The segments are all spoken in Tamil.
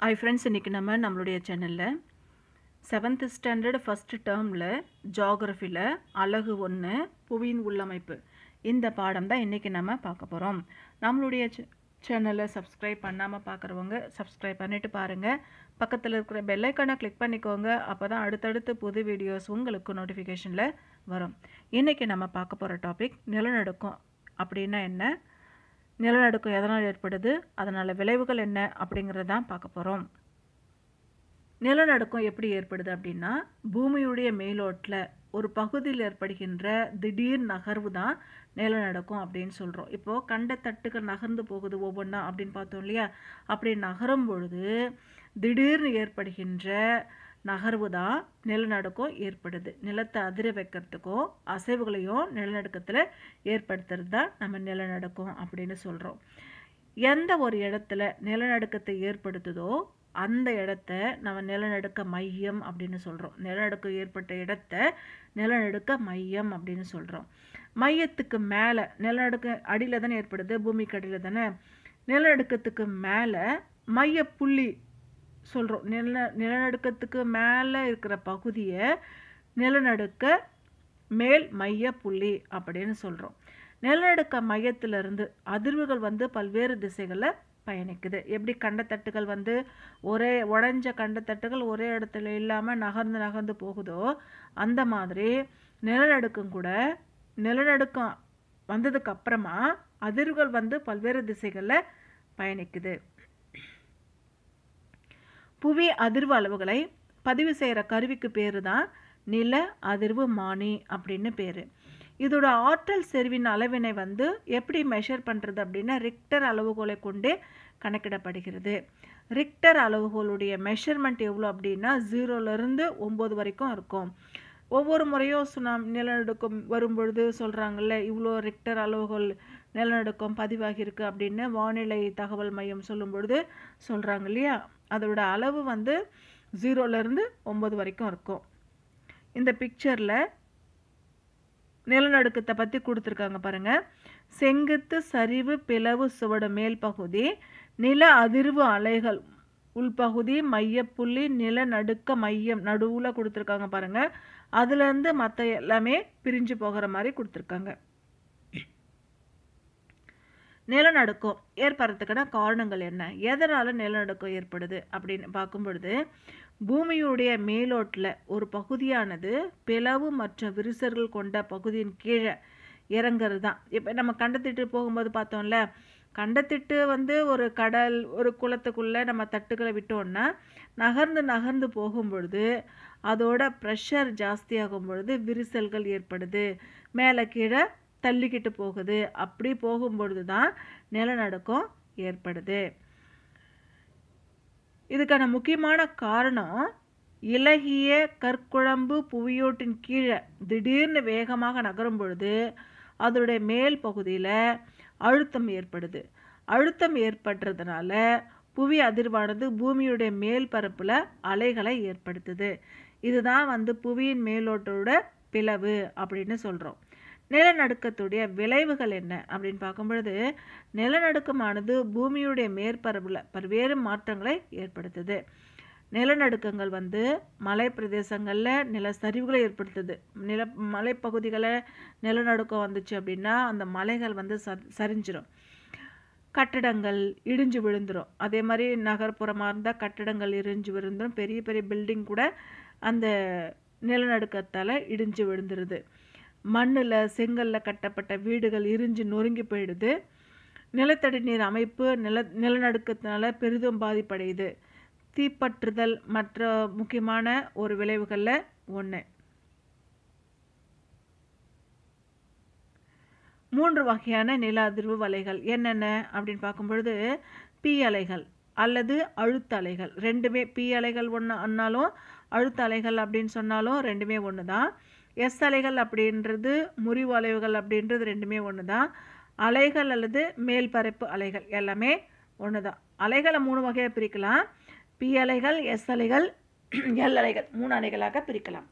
ஹாய் ஃப்ரெண்ட்ஸ் இன்றைக்கி நம்ம நம்மளுடைய சேனலில் செவன்த் ஸ்டாண்டர்ட் ஃபஸ்ட்டு டேர்மில் ஜாகிரஃபியில் அழகு ஒன்று புவியின் உள்ளமைப்பு இந்த பாடம் தான் இன்றைக்கி நம்ம பார்க்க போகிறோம் நம்மளுடைய சேனலை சப்ஸ்கிரைப் பண்ணாமல் பார்க்குறவங்க சப்ஸ்கிரைப் பண்ணிவிட்டு பாருங்கள் பக்கத்தில் இருக்கிற பெல்லைக்கானை கிளிக் பண்ணிக்கோங்க அப்போ தான் அடுத்தடுத்து புது வீடியோஸ் உங்களுக்கு நோட்டிஃபிகேஷனில் வரும் இன்றைக்கி நம்ம பார்க்க போகிற டாபிக் நிலநடுக்கம் அப்படின்னா என்ன நிலநடுக்கம் எதனால் ஏற்படுது அதனால் விளைவுகள் என்ன அப்படிங்கிறத தான் பார்க்க போகிறோம் நிலநடுக்கம் எப்படி ஏற்படுது அப்படின்னா பூமியுடைய மேலோட்டில் ஒரு பகுதியில் ஏற்படுகின்ற திடீர் நகர்வு தான் நிலநடுக்கம் அப்படின்னு சொல்கிறோம் இப்போது கண்ட தட்டுகள் நகர்ந்து போகுது ஒவ்வொன்றா அப்படின்னு பார்த்தோம் இல்லையா அப்படி நகரும் பொழுது திடீர்னு ஏற்படுகின்ற நகர்வு தான் நிலநடுக்கம் ஏற்படுது நிலத்தை அதிர வைக்கிறதுக்கும் அசைவுகளையும் நிலநடுக்கத்தில் ஏற்படுத்துறது தான் நம்ம நிலநடுக்கம் அப்படின்னு சொல்கிறோம் எந்த ஒரு இடத்துல நிலநடுக்கத்தை ஏற்படுத்துதோ அந்த இடத்த நம்ம நிலநடுக்க மையம் அப்படின்னு சொல்கிறோம் நிலநடுக்கம் ஏற்பட்ட இடத்த நிலநடுக்க மையம் அப்படின்னு சொல்கிறோம் மையத்துக்கு மேலே நிலநடுக்க அடியில் தானே ஏற்படுது பூமிக்கு அடியில் தானே நிலநடுக்கத்துக்கு மேலே மைய புள்ளி சொல்கிறோம் நில நிலநடுக்கத்துக்கு மேலே இருக்கிற பகுதியை நிலநடுக்க மேல் மைய புள்ளி அப்படின்னு சொல்கிறோம் நிலநடுக்க மையத்திலிருந்து அதிர்வுகள் வந்து பல்வேறு திசைகளில் பயணிக்குது எப்படி கண்டத்தட்டுகள் வந்து ஒரே உடஞ்ச கண்டத்தட்டுகள் ஒரே இடத்துல இல்லாமல் நகர்ந்து நகர்ந்து போகுதோ அந்த மாதிரி நிலநடுக்கம் கூட நிலநடுக்கம் வந்ததுக்கு அப்புறமா அதிர்வுகள் வந்து பல்வேறு திசைகளில் பயணிக்குது புவி அதிர்வு அளவுகளை பதிவு செய்கிற கருவிக்கு பேர் தான் நில அதிர்வு மானி அப்படின்னு பேர் இதோட ஆற்றல் செறிவின் அளவினை வந்து எப்படி மெஷர் பண்ணுறது அப்படின்னா ரிக்டர் அளவுகோலை கொண்டு கணக்கிடப்படுகிறது ரிக்டர் அளவுகோலுடைய மெஷர்மெண்ட் எவ்வளோ அப்படின்னா ஜீரோலேருந்து ஒம்பது வரைக்கும் இருக்கும் ஒவ்வொரு முறையும் சுனாம் நிலநடுக்கம் வரும்பொழுது சொல்கிறாங்கல்ல இவ்வளோ ரிக்டர் அளவுகோல் நிலநடுக்கம் பதிவாகியிருக்கு அப்படின்னு வானிலை தகவல் மையம் சொல்லும் பொழுது சொல்கிறாங்க இல்லையா அதோட அளவு வந்து ஜீரோலேருந்து ஒம்பது வரைக்கும் இருக்கும் இந்த பிக்சரில் நிலநடுக்கத்தை பற்றி கொடுத்துருக்காங்க பாருங்கள் செங்குத்து சரிவு பிளவு சுவடு மேல் பகுதி நில அதிர்வு அலைகள் உள்பகுதி மையப்புள்ளி நிலநடுக்க மையம் நடுவில் கொடுத்துருக்காங்க பாருங்கள் அதுலேருந்து மற்ற எல்லாமே பிரிஞ்சு போகிற மாதிரி கொடுத்துருக்காங்க நிலநடுக்கம் ஏற்படுறதுக்கான காரணங்கள் என்ன எதனால் நிலநடுக்கம் ஏற்படுது அப்படின்னு பார்க்கும் பொழுது பூமியுடைய மேலோட்டில் ஒரு பகுதியானது பிளவு மற்றும் விரிசல்கள் கொண்ட பகுதியின் கீழே இறங்குறது தான் இப்போ நம்ம கண்டத்திட்டு போகும்போது பார்த்தோம்ல கண்டத்திட்டு வந்து ஒரு கடல் ஒரு குளத்துக்குள்ளே நம்ம தட்டுக்களை விட்டோம்னா நகர்ந்து நகர்ந்து போகும்பொழுது அதோட ப்ரெஷர் ஜாஸ்தியாகும் பொழுது விரிசல்கள் ஏற்படுது மேலே கீழே தள்ளிக்கிட்டு போகுது அப்படி போகும்பொழுது தான் நிலநடுக்கம் ஏற்படுது இதுக்கான முக்கியமான காரணம் இலகிய கற்குழம்பு புவியோட்டின் கீழே திடீர்னு வேகமாக நகரும் பொழுது அதோடைய மேல் பகுதியில் அழுத்தம் ஏற்படுது அழுத்தம் ஏற்படுறதுனால புவி அதிர்வானது பூமியுடைய மேல் பரப்பில் அலைகளை ஏற்படுத்துது இதுதான் வந்து புவியின் மேலோட்டோட பிளவு அப்படின்னு சொல்கிறோம் நிலநடுக்கத்துடைய விளைவுகள் என்ன அப்படின்னு பார்க்கும் பொழுது நிலநடுக்கமானது பூமியுடைய மேற்பரப்பில் பல்வேறு மாற்றங்களை ஏற்படுத்துது நிலநடுக்கங்கள் வந்து மலை பிரதேசங்களில் நில சரிவுகளை ஏற்படுத்துது நில மலைப்பகுதிகளில் நிலநடுக்கம் வந்துச்சு அப்படின்னா அந்த மலைகள் வந்து ச சரிஞ்சிடும் கட்டடங்கள் இடிஞ்சு விழுந்துடும் அதே மாதிரி நகர்ப்புறமாக இருந்தால் கட்டடங்கள் இடிஞ்சு விழுந்துடும் பெரிய பெரிய பில்டிங் கூட அந்த நிலநடுக்கத்தால் இடிஞ்சு விழுந்துருது மண்ணில் செங்கலில் கட்டப்பட்ட வீடுகள் இரிஞ்சு நொறுங்கி போயிடுது நிலத்தடி நீர் அமைப்பு நில நிலநடுக்கத்தினால பெரிதும் பாதிப்படையுது தீப்பற்றுதல் மற்ற முக்கியமான ஒரு விளைவுகளில் ஒன்று மூன்று வகையான நில அதிர்வு வலைகள் என்னென்ன அப்படின்னு பார்க்கும் பொழுது பி அலைகள் அல்லது அழுத்த அலைகள் ரெண்டுமே பி அலைகள் ஒன்று அண்ணாலும் அழுத்த அலைகள் அப்படின்னு சொன்னாலும் ரெண்டுமே ஒன்று தான் எஸ் அலைகள் அப்படின்றது முறிவு அலைவுகள் அப்படின்றது ரெண்டுமே ஒன்று தான் அலைகள் அல்லது மேல் பரப்பு அலைகள் எல்லாமே ஒன்று தான் அலைகளை மூணு வகையாக பிரிக்கலாம் பி அலைகள் எஸ் அலைகள் எல் அலைகள் மூணு அலைகளாக பிரிக்கலாம்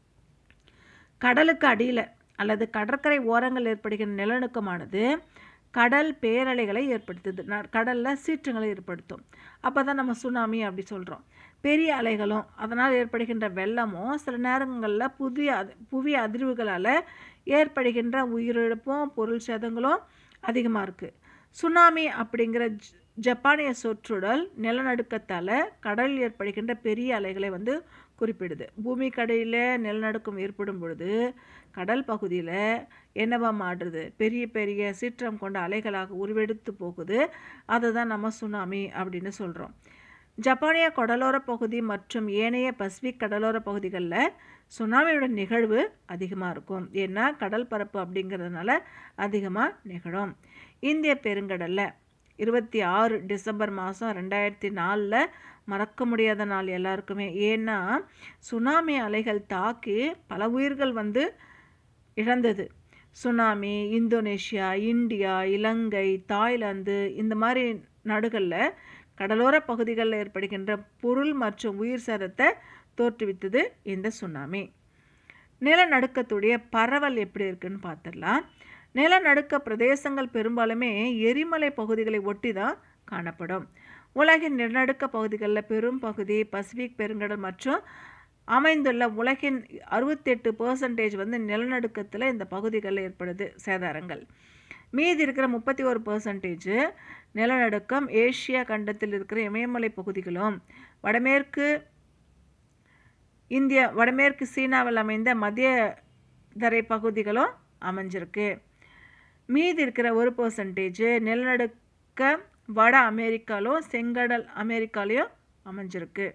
கடலுக்கு அடியில் அல்லது கடற்கரை ஓரங்கள் ஏற்படுகின்ற நிலநடுக்கமானது கடல் பேரலைகளை ஏற்படுத்துது ந- கடல்ல சீற்றங்களை ஏற்படுத்தும் அப்போ தான் நம்ம சுனாமி அப்படி சொல்கிறோம் பெரிய அலைகளும் அதனால் ஏற்படுகின்ற வெள்ளமும் சில நேரங்களில் புதிய அதி- புவி அதிர்வுகளால் ஏற்படுகின்ற உயிரிழப்பும் பொருள் சேதங்களும் அதிகமாக இருக்குது சுனாமி அப்படிங்கிற ஜ- ஜப்பானிய சொற்றொடல் நிலநடுக்கத்தால் கடலில் ஏற்படுகின்ற பெரிய அலைகளை வந்து குறிப்பிடுது பூமி கடையில் நிலநடுக்கம் ஏற்படும் பொழுது கடல் பகுதியில் என்னவா மாறுது பெரிய பெரிய சீற்றம் கொண்ட அலைகளாக உருவெடுத்து போகுது அதை தான் நம்ம சுனாமி அப்படின்னு சொல்கிறோம் ஜப்பானிய கடலோர பகுதி மற்றும் ஏனைய பசிபிக் கடலோர பகுதிகளில் சுனாமியோட நிகழ்வு அதிகமாக இருக்கும் ஏன்னா கடல் பரப்பு அப்படிங்கிறதுனால அதிகமாக நிகழும் இந்திய பெருங்கடலில் இருபத்தி ஆறு டிசம்பர் மாதம் ரெண்டாயிரத்தி நாலில் மறக்க முடியாத நாள் எல்லாருக்குமே ஏன்னா சுனாமி அலைகள் தாக்கி பல உயிர்கள் வந்து இழந்தது tsunami Indonesia India Ilangai Thailand இந்த மாதிரி நாடுகளில் கடலோர பகுதிகளில் ஏற்படுகின்ற பொருள் மற்றும் உயிர் சேதத்தை தோற்றுவித்தது இந்த சுனாமி நிலநடுக்கத்துடைய பரவல் எப்படி இருக்குன்னு பார்த்துடலாம் நிலநடுக்க பிரதேசங்கள் பெரும்பாலுமே எரிமலை பகுதிகளை ஒட்டி தான் காணப்படும் உலகின் நிலநடுக்க பகுதிகளில் பெரும் பகுதி பசிபிக் பெருங்கடல் மற்றும் அமைந்துள்ள உலகின் அறுபத்தெட்டு பர்சன்டேஜ் வந்து நிலநடுக்கத்தில் இந்த பகுதிகளில் ஏற்படுது சேதாரங்கள் மீதி இருக்கிற முப்பத்தி ஒரு பர்சன்டேஜ் நிலநடுக்கம் ஏசியா கண்டத்தில் இருக்கிற இமயமலை பகுதிகளும் வடமேற்கு இந்தியா வடமேற்கு சீனாவில் அமைந்த மத்திய தரை பகுதிகளும் அமைஞ்சிருக்கு மீதி இருக்கிற ஒரு பர்சன்டேஜ் நிலநடுக்க வட அமெரிக்காலும் செங்கடல் அமெரிக்காலையும் அமைஞ்சிருக்கு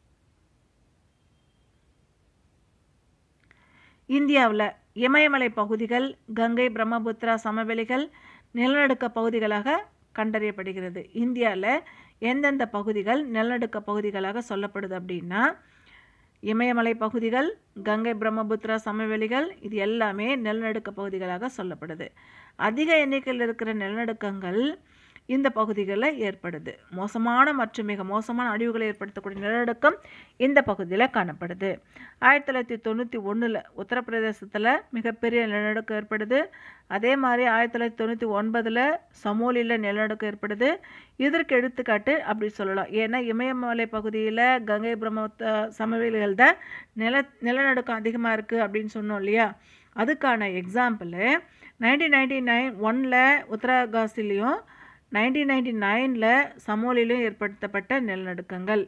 இந்தியாவில் இமயமலை பகுதிகள் கங்கை பிரம்மபுத்திரா சமவெளிகள் நிலநடுக்க பகுதிகளாக கண்டறியப்படுகிறது இந்தியாவில் எந்தெந்த பகுதிகள் நிலநடுக்க பகுதிகளாக சொல்லப்படுது அப்படின்னா இமயமலை பகுதிகள் கங்கை பிரம்மபுத்திரா சமவெளிகள் இது எல்லாமே நிலநடுக்க பகுதிகளாக சொல்லப்படுது அதிக எண்ணிக்கையில் இருக்கிற நிலநடுக்கங்கள் இந்த பகுதிகளில் ஏற்படுது மோசமான மற்றும் மிக மோசமான அழிவுகளை ஏற்படுத்தக்கூடிய நிலநடுக்கம் இந்த பகுதியில் காணப்படுது ஆயிரத்தி தொள்ளாயிரத்தி தொண்ணூற்றி ஒன்றில் உத்தரப்பிரதேசத்தில் மிகப்பெரிய நிலநடுக்கம் ஏற்படுது அதே மாதிரி ஆயிரத்தி தொள்ளாயிரத்தி தொண்ணூற்றி ஒன்பதில் சமோலியில் நிலநடுக்கம் ஏற்படுது இதற்கு எடுத்துக்காட்டு அப்படி சொல்லலாம் ஏன்னா இமயமலை பகுதியில் கங்கை பிரம்ம சமவெளிகள் தான் நில நிலநடுக்கம் அதிகமாக இருக்குது அப்படின்னு சொன்னோம் இல்லையா அதுக்கான எக்ஸாம்பிள் நைன்டீன் நைன்டி நைன் ஒனில் உத்தரகாசிலையும் நைன்டீன் நைன்டி நைனில் சமோலிலும் ஏற்படுத்தப்பட்ட நிலநடுக்கங்கள்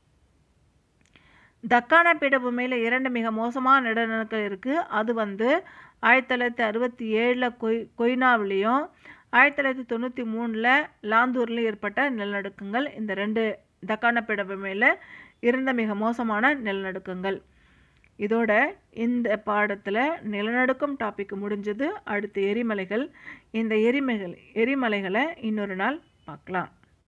தக்கான பீடபூமியில் இரண்டு மிக மோசமான நிலநடுக்கம் இருக்குது அது வந்து ஆயிரத்தி தொள்ளாயிரத்தி அறுபத்தி ஏழில் கொய் கொய்னாவிலையும் ஆயிரத்தி தொள்ளாயிரத்தி தொண்ணூற்றி மூணில் லாந்தூர்லையும் ஏற்பட்ட நிலநடுக்கங்கள் இந்த ரெண்டு தக்கான பீடபூமியில் இருந்த மிக மோசமான நிலநடுக்கங்கள் இதோட இந்த பாடத்தில் நிலநடுக்கம் டாபிக் முடிஞ்சது அடுத்து எரிமலைகள் இந்த எரிமலைகள் எரிமலைகளை இன்னொரு நாள் பார்க்கலாம்